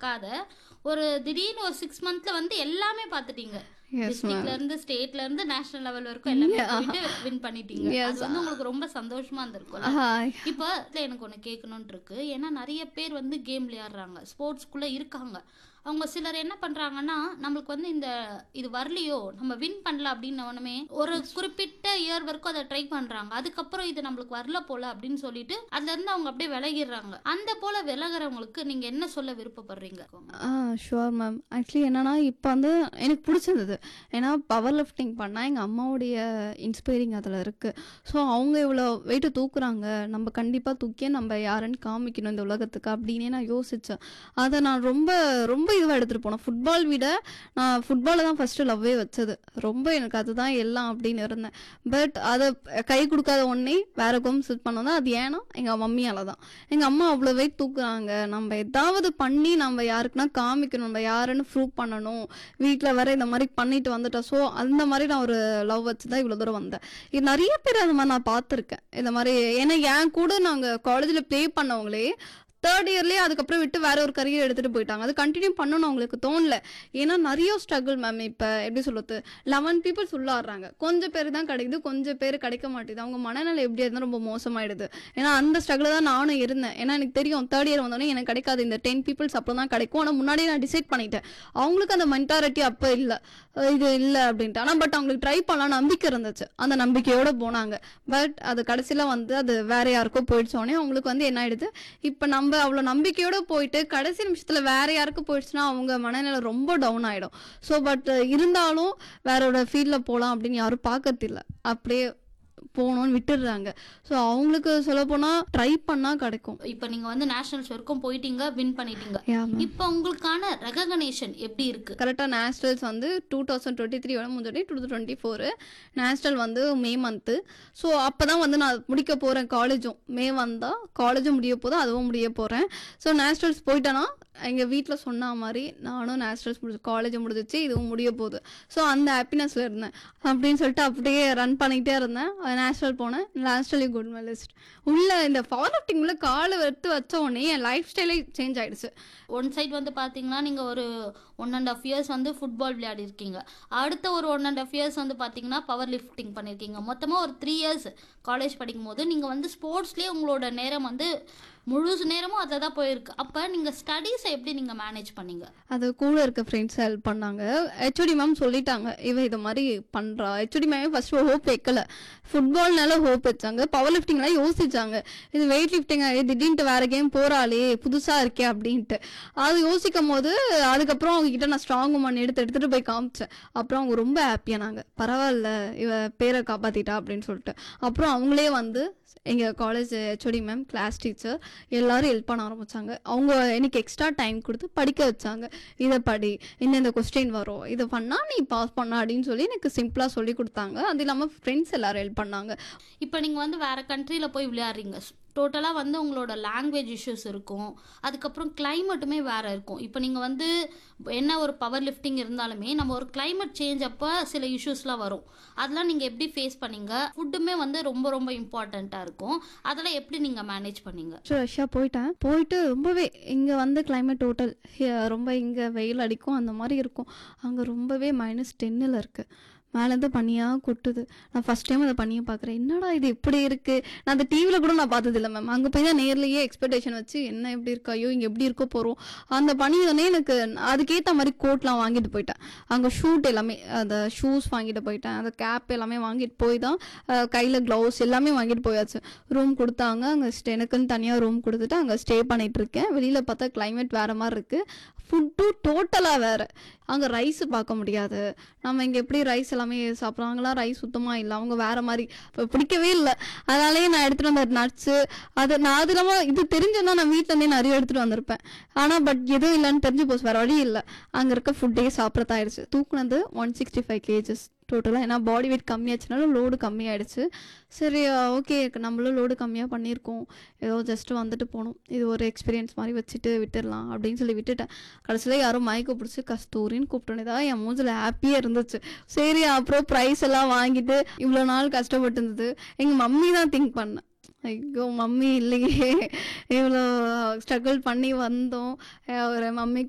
பார்க்காத ஒரு திடீர்னு ஒரு சிக்ஸ் மந்த்ல வந்து எல்லாமே பார்த்துட்டீங்க Yes, டிஸ்ட்ரிக்ட்ல இருந்து ஸ்டேட்ல இருந்து நேஷனல் லெவல் வரைக்கும் எல்லாமே Yeah. போயிட்டு வின் பண்ணிட்டீங்க Yes. அது வந்து உங்களுக்கு ரொம்ப சந்தோஷமா இருந்திருக்கும் ஆஹ் இப்போ இதுல எனக்கு ஒன்று கேட்கணும்னு இருக்கு ஏன்னா நிறைய பேர் வந்து கேம் விளையாடுறாங்க ஸ்போர்ட்ஸ்குள்ளே இருக்காங்க அவங்க சிலர் என்ன பண்றாங்கன்னா நம்மளுக்கு வந்து இந்த இது வரலையோ நம்ம வின் பண்ணல அப்படின்னவனுமே ஒரு குறிப்பிட்ட இயர் வரைக்கும் அதை ட்ரை பண்றாங்க அதுக்கப்புறம் இது நம்மளுக்கு வரல போல அப்படின்னு சொல்லிட்டு அதுல இருந்து அவங்க அப்படியே விலகிடுறாங்க அந்த போல விலகிறவங்களுக்கு நீங்க என்ன சொல்ல விருப்பப்படுறீங்க ஆ ஷுவர் மேம் ஆக்சுவலி என்னன்னா இப்போ வந்து எனக்கு பிடிச்சிருந்தது ஏன்னா பவர் லிஃப்டிங் பண்ணால் எங்கள் அம்மாவுடைய இன்ஸ்பைரிங் அதில் இருக்குது ஸோ அவங்க இவ்வளோ வெயிட்டு தூக்குறாங்க நம்ம கண்டிப்பாக தூக்கியே நம்ம யாருன்னு காமிக்கணும் இந்த உலகத்துக்கு அப்படின்னே நான் யோசித்தேன் அதை நான் ரொம்ப ரொம்ப இதுவாக எடுத்துகிட்டு போனேன் ஃபுட்பால் விட நான் ஃபுட்பாலை தான் ஃபஸ்ட்டு லவ்வே வச்சது ரொம்ப எனக்கு அதுதான் எல்லாம் அப்படின்னு இருந்தேன் பட் அதை கை கொடுக்காத ஒன்றே வேற கோம் செட் பண்ணோம் அது ஏன்னா எங்கள் மம்மியால் தான் எங்கள் அம்மா அவ்வளோ வெயிட் தூக்குறாங்க நம்ம ஏதாவது பண்ணி நம்ம யாருக்குன்னா காமிக்கணும் நம்ம யாருன்னு ப்ரூவ் பண்ணணும் வீட்டில் வர இந்த மாதிரி பண்ணிட்டு வந்துட்டோம் ஸோ அந்த மாதிரி நான் ஒரு லவ் வச்சு தான் இவ்வளோ தூரம் வந்தேன் இது நிறைய பேர் அந்த மாதிரி நான் பார்த்துருக்கேன் இந்த மாதிரி ஏன்னா என் கூட நாங்கள் காலேஜில் ப்ளே பண்ணவங்களே தேர்ட் இயர்லேயே அதுக்கப்புறம் விட்டு வேற ஒரு கரியர் எடுத்துகிட்டு போயிட்டாங்க அது கண்டினியூ பண்ணணும் அவங்களுக்கு தோணல ஏன்னா நிறைய ஸ்ட்ரகிள் மேம் இப்போ எப்படி சொல்லுறது லெவன் பீப்புள்ஸ் உள்ளாடுறாங்க கொஞ்சம் பேர் தான் கிடைக்குது கொஞ்சம் பேர் கிடைக்க மாட்டேங்குது அவங்க மனநிலை எப்படியா இருந்தால் ரொம்ப மோசமாயிடுது ஏன்னா அந்த ஸ்ட்ரகிள் தான் நானும் இருந்தேன் ஏன்னா எனக்கு தெரியும் தேர்ட் இயர் வந்தோடனே எனக்கு கிடைக்காது இந்த டென் பீப்புள்ஸ் அப்புறம் தான் கிடைக்கும் ஆனால் முன்னாடியே நான் டிசைட் பண்ணிட்டேன் அவங்களுக்கு அந்த மென்டாரிட்டி அப்போ இல்லை இது இல்லை அப்படின்ட்டு ஆனால் பட் அவங்களுக்கு ட்ரை பண்ணலாம் நம்பிக்கை இருந்துச்சு அந்த நம்பிக்கையோட போனாங்க பட் அது கடைசியில் வந்து அது வேற யாருக்கோ போயிடுச்சோடனே அவங்களுக்கு வந்து என்ன ஆயிடுது இப்போ நம்ம அவ்வளோ நம்பிக்கையோட போயிட்டு கடைசி நிமிஷத்தில் வேற யாருக்கு போயிடுச்சுன்னா அவங்க மனநிலை ரொம்ப டவுன் ஆகிடும் ஸோ பட் இருந்தாலும் வேறோட ஃபீல்டில் போகலாம் அப்படின்னு யாரும் பார்க்கறதில்ல அப்படியே போகணும்னு விட்டுடுறாங்க ஸோ அவங்களுக்கு சொல்ல போனால் ட்ரை பண்ணால் கிடைக்கும் இப்போ நீங்க வந்து நேஷனல்ஸ் வரைக்கும் போயிட்டீங்க வின் பண்ணிட்டீங்க Yeah, ma'am. இப்போ உங்களுக்கான ரெகக்னேஷன் எப்படி இருக்கு கரெக்டாக நேஷ்னல்ஸ் வந்து டூ தௌசண்ட் டுவெண்ட்டி த்ரீ வரை முடிஞ்சோடனே two thousand twenty four national வந்து மே மந்த்து ஸோ அப்போ தான் வந்து நான் முடிக்க போகிறேன் காலேஜும் மே வந்தால் காலேஜும் முடிய போதும் அதுவும் முடிய போகிறேன் ஸோ நேஷ்னல்ஸ் போயிட்டேன்னா எங்கள் வீட்டில் சொன்ன மாதிரி நானும் நேஷ்னல்ஸ் முடிச்சு காலேஜ் முடிஞ்சிச்சு இதுவும் முடிய போகுது ஸோ அந்த ஹாப்பினஸில் இருந்தேன் அப்படின்னு சொல்லிட்டு அப்படியே ரன் பண்ணிக்கிட்டே இருந்தேன் நேஷ்னல் போனேன் நேஷ்னலி குட் மெலிஸ்ட் உள்ள இந்த பவர் லிஃப்டிங்கில் காலை எடுத்து வச்ச உடனே என் லைஃப் ஸ்டைலே சேஞ்ச் ஆயிடுச்சு ஒன் சைடு வந்து பார்த்தீங்கன்னா நீங்கள் ஒரு ஒன் அண்ட் ஆஃப் இயர்ஸ் வந்து ஃபுட்பால் விளையாடி இருக்கீங்க அடுத்த ஒரு ஒன் அண்ட் ஆஃப் இயர்ஸ் வந்து பார்த்தீங்கன்னா பவர் லிஃப்டிங் பண்ணியிருக்கீங்க மொத்தமாக ஒரு த்ரீ இயர்ஸ் காலேஜ் படிக்கும் போது நீங்கள் வந்து ஸ்போர்ட்ஸ்லேயே உங்களோட நேரம் வந்து முழு நேரமும் அதில் தான் போயிருக்கு அப்போ நீங்கள் ஸ்டடீஸை எப்படி நீங்கள் மேனேஜ் பண்ணீங்க அது கூட இருக்க ஃப்ரெண்ட்ஸ் ஹெல்ப் பண்ணாங்க ஹெச்ஓடி மேம் சொல்லிட்டாங்க இவ இது மாதிரி பண்ணுறா ஹெச்ஓடி மேம் ஃபர்ஸ்ட் ஹோப் வைக்கல ஃபுட்பால்னால ஹோப் வச்சாங்க பவர் லிஃப்டிங்லாம் யோசிச்சாங்க இது வெயிட் லிஃப்டிங் திடீர்னு வேற கேம் போறாளே புதுசாக இருக்கே அப்படின்ட்டு அது யோசிக்கும் போது அதுக்கப்புறம் அவங்க கிட்ட நான் ஸ்ட்ராங் உமன் எடுத்து எடுத்துட்டு போய் காமிச்சேன் அப்புறம் அவங்க ரொம்ப ஹாப்பியானாங்க பரவாயில்ல இவ பேரை காப்பாத்திட்டா அப்படின்னு சொல்லிட்டு அப்புறம் அவங்களே வந்து எங்கள் college HOD ma'am class teacher எல்லாரும் ஹெல்ப் பண்ண ஆரம்பிச்சாங்க அவங்க எனக்கு எக்ஸ்ட்ரா டைம் கொடுத்து படிக்க வச்சாங்க இதை படி இந்த கொஸ்டின் வரும் இதை பண்ணால் நீ பாஸ் பண்ண அப்படின்னு சொல்லி எனக்கு சிம்பிளாக சொல்லி கொடுத்தாங்க அது இல்லாமல் ஃப்ரெண்ட்ஸ் எல்லாரும் ஹெல்ப் பண்ணாங்க இப்போ நீங்கள் வந்து வேறு கண்ட்ரியில் போய் விளையாடுறீங்க டோட்டலாக வந்து உங்களோட லாங்குவேஜ் இஷ்யூஸ் இருக்கும் அதுக்கப்புறம் கிளைமேட்டுமே வேறு இருக்கும் இப்போ நீங்கள் வந்து என்ன ஒரு பவர் லிஃப்டிங் இருந்தாலுமே நம்ம ஒரு climate சேஞ்ச் அப்போ சில இஷ்யூஸ்லாம் வரும் அதெல்லாம் நீங்கள் எப்படி ஃபேஸ் பண்ணீங்க ஃபுட்டுமே வந்து ரொம்ப ரொம்ப இம்பார்ட்டண்ட்டாக இருக்கும் அதெல்லாம் எப்படி நீங்கள் மேனேஜ் பண்ணீங்க ரஷ்யா போயிட்டேன் போயிட்டு ரொம்பவே இங்கே வந்து கிளைமேட் டோட்டல் ரொம்ப இங்கே வெயில் அடிக்கும் அந்த மாதிரி இருக்கும் அங்கே ரொம்பவே மைனஸ் டென்னில் இருக்குது மேலேருந்து பனியாக கொட்டுது நான் ஃபஸ்ட் டைம் அதை பனியை பார்க்குறேன் என்னடா இது இப்படி இருக்குது நான் அந்த டிவியில் கூட நான் பார்த்ததில்ல மேம் அங்கே போய் தான் நேர்லேயே எக்ஸ்பெக்டேஷன் வச்சு என்ன எப்படி இருக்கா ஐயோ இங்கே எப்படி இருக்க போகிறோம் அந்த பனி தானே எனக்கு அதுக்கேற்ற மாதிரி கோட்லாம் வாங்கிட்டு போயிட்டேன் அங்கே ஷூட் எல்லாமே அந்த ஷூஸ் வாங்கிட்டு போயிட்டேன் அந்த கேப் எல்லாமே வாங்கிட்டு போய் தான் கையில் க்ளவுஸ் எல்லாமே வாங்கிட்டு போயாச்சு ரூம் கொடுத்தாங்க அங்கே ஸ்டே எனக்குன்னு தனியாக ரூம் கொடுத்துட்டு அங்கே ஸ்டே பண்ணிட்டு இருக்கேன் வெளியில் பார்த்தா climate வேறு மாதிரி இருக்குது ஃபுட்டும் டோட்டலாக வேறு அங்கே ரைஸ் பார்க்க முடியாது நம்ம இங்கே எப்படி ரைஸ் எல்லாமே சாப்பிட்றாங்களாம் ரைஸ் சுத்தமாக இல்லை அவங்க வேறு மாதிரி இப்போ பிடிக்கவே இல்லை அதனாலேயே நான் எடுத்துகிட்டு வந்த நட்ஸு அது நான் அது இல்லாமல் இது தெரிஞ்சிருந்தா நான் வீட்டிலேருந்தே நிறைய எடுத்துகிட்டு வந்திருப்பேன் ஆனால் பட் எதுவும் இல்லைன்னு தெரிஞ்சு போச்சு வேறு வழி இல்லை அங்கே இருக்க ஃபுட்டே சாப்பிட்றதாயிடுச்சு தூக்குனது ஒன் சிக்ஸ்டி ஃபைவ் கேஜஸ் டோட்டலாக ஏன்னா பாடி வெயிட் கம்மியாச்சுனாலும் லோடு கம்மியாயிடுச்சு சரி ஓகே நம்மளும் லோடு கம்மியாக பண்ணியிருக்கோம் ஏதோ ஜஸ்ட் வந்துட்டு போகணும் இது ஒரு எக்ஸ்பீரியன்ஸ் மாதிரி வச்சுட்டு விட்டுடலாம் அப்படின்னு சொல்லி விட்டுட்டேன் கடைசியில் யாரும் மயக்க பிடிச்சி கஸ்தூரின்னு கூப்பிட்டோன்னே தான் என் மூஞ்சில் ஹாப்பியாக இருந்துச்சு சரி அப்புறம் ப்ரைஸ் எல்லாம் வாங்கிட்டு இவ்வளோ நாள் கஷ்டப்பட்டு இருந்தது எங்கள் மம்மி தான் திங்க் பண்ணேன் ஐயோ மம்மி இல்லையே இவ்வளோ ஸ்ட்ரகிள் பண்ணி வந்தோம் அஹ் ஒரு மம்மிக்கு